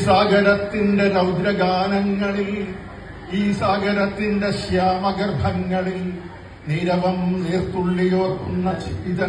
സാഗരത്തിന്റെ രൗദ്രഗാനങ്ങളിൽ ഈ സാഗരത്തിന്റെ ശ്യാമഗർഭങ്ങളിൽ നീരവം നീർത്തുള്ളിയോർക്കുന്ന ചിതൻ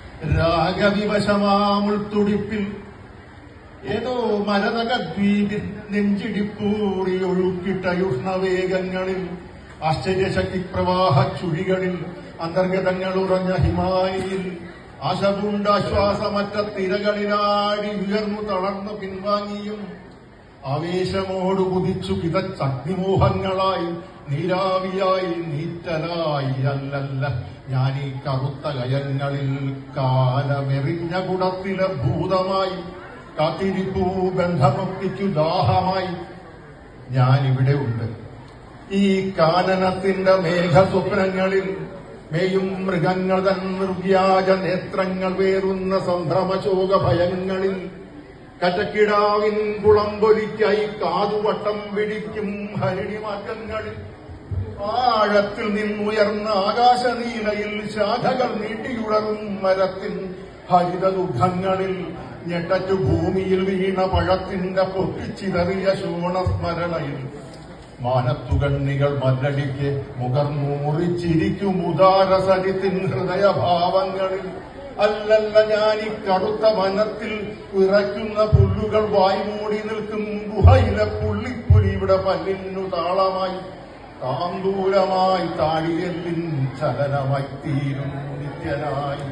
രാഗവിവശമാമുൾത്തുടിപ്പിൽ ഏതോ മരതക ദ്വീപിൽ നെഞ്ചിടിപ്പൂറി ഒഴുക്കിട്ടയുഷ്ണവേഗങ്ങളിൽ ആശ്ചര്യശക്തി പ്രവാഹ ചുഴികളിൽ അന്തർഗതങ്ങൾ ഉറഞ്ഞ ഹിമാനിയിൽ ആശപൂണ്ടാശ്വാസമറ്റ തിരകളിലാടി ഉയർന്നു തളർന്നു പിൻവാങ്ങിയും ആവേശമോട് കുതിച്ചു പിതച്ചഗ്നിമോഹങ്ങളായി നീരാവിയായി നീറ്റലായി അല്ലല്ല ഞാൻ ഈ കറുത്ത കയങ്ങളിൽ കാലമെറിഞ്ഞ കുടത്തിലെ ഭൂതമായി കാത്തിരിപ്പൂ ബന്ധമൊപ്പിക്കു ദാഹമായി ഞാനിവിടെ ഉണ്ട് ഈ കാനനത്തിന്റെ മേഘസ്വപ്നങ്ങളിൽ മേയും മൃഗങ്ങൾ തൻ നിർവ്യാജ നേത്രങ്ങൾ വേറുന്ന സംഭ്രമശോക ഭയങ്ങളിൽ കറ്റക്കിടാവിൻ കുളമ്പൊലിക്കായി കാതുവട്ടം പിടിക്കും ഹരിണിമാറ്റങ്ങളിൽ ആഴത്തിൽ നിന്നുയർന്ന ആകാശനീലയിൽ ശാഖകൾ നീട്ടിയുടറും മരത്തിൻ ഹരിതദുഃഖങ്ങളിൽ ഞെട്ടറ്റു ഭൂമിയിൽ വീണ പഴത്തിന്റെ പൊട്ടിച്ചിതറിയ ശോണസ്മരണയിൽ മാനത്തുകണ്ണികൾ മല്ലടിക്ക് മുഖർന്നൂറിച്ചിരിക്കും ഉദാരസരിത്തിൻ ഹൃദയഭാവങ്ങളിൽ അല്ലല്ല ഞാൻ ഈ കടുത്ത വനത്തിൽ വിറയ്ക്കുന്ന പുല്ലുകൾ വായ്മൂടി നിൽക്കും ഗുഹയിലെ പുള്ളിപ്പുലി ഇവിടെ പല്ലിനു താളമായി താന്തൂരമായി താടിയെല്ലിൻ ചലനമായി തീരും നിത്യനായി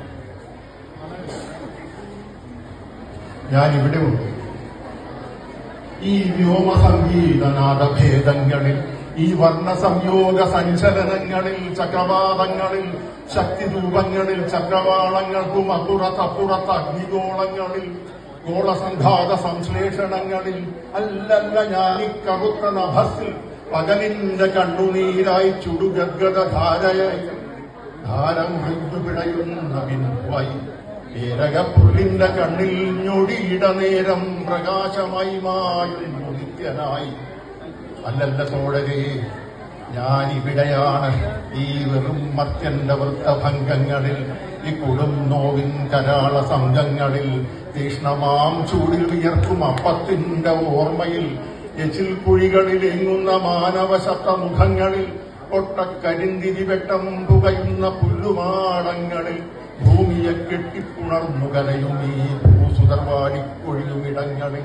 ഞാനിവിടെ ഉണ്ട് ഈ വ്യോമസംഗീതനാദഭേദങ്ങളിൽ ഈ വർണ്ണസംയോഗ സഞ്ചലനങ്ങളിൽ ചക്രവാതങ്ങളിൽ ശക്തിരൂപങ്ങളിൽ ചക്രവാളങ്ങൾക്കും അപ്പുറത്തപ്പുറത്ത് അഗ്നിഗോളങ്ങളിൽ ഗോളസംഘാത സംശ്ലേഷണങ്ങളിൽ അല്ലല്ല ഞാനീ കറുത്ത നഭസിൽ പകലിന്റെ കണ്ണുനീരായി ചുടുഗദ്ഗത ധാരയായി ധാരം പിടയുന്ന ബിന്ദുവായി ഏരകപ്പുല്ലിന്റെ കണ്ണിൽ ഞൊടിയിട നേരം പ്രകാശമായി മായുന്നു നിത്യനായി അല്ലല്ല തോഴരെ ഞാനിവിടെയാണ് ഈ വെറും മത്യന്റെ വൃത്തഭംഗങ്ങളിൽ ഈ കൊടും നോവിൻ കരാള സംഘങ്ങളിൽ തീഷ്ണമാം ചൂടിൽ വിയർക്കും അപ്പത്തിന്റെ ഓർമ്മയിൽ എച്ചിൽ കുഴികളിൽ എങ്ങുന്ന മാനവശത്ത മുഖങ്ങളിൽ ഒട്ടക്കരിന്തിരി വെട്ടം പുകയുന്ന പുല്ലുമാടങ്ങളിൽ ഭൂമിയെ കെട്ടിപ്പുണർന്നു കരയും ഈ ഭൂസുതർവാടിക്കൊഴിയുമിടങ്ങളിൽ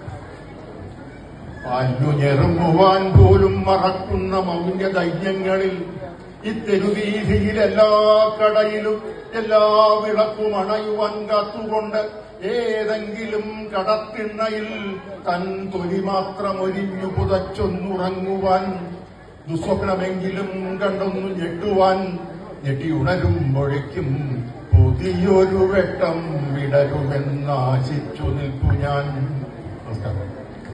പാഞ്ഞുഞെറുമ്പുവാൻ പോലും മറക്കുന്ന മൗന്യ ദൈന്യങ്ങളിൽ ഇത്തെരുവീതിയിൽ എല്ലാ കടയിലും എല്ലാ വിളക്കും അണയുവാൻ കാത്തുകൊണ്ട് ഏതെങ്കിലും കടത്തിണ്ണയിൽ തൻ തൊലി മാത്രം ഒരിഞ്ഞു പുതച്ചൊന്നുറങ്ങുവാൻ ദുസ്വപ്നമെങ്കിലും കണ്ടൊന്നു ഞെട്ടുവാൻ ഞെട്ടിയുണരുമ്പോഴേക്കും പുതിയൊരു വെട്ടം വിടരുമെന്നാശിച്ചു നിൽക്കു ഞാൻ നമസ്കാരം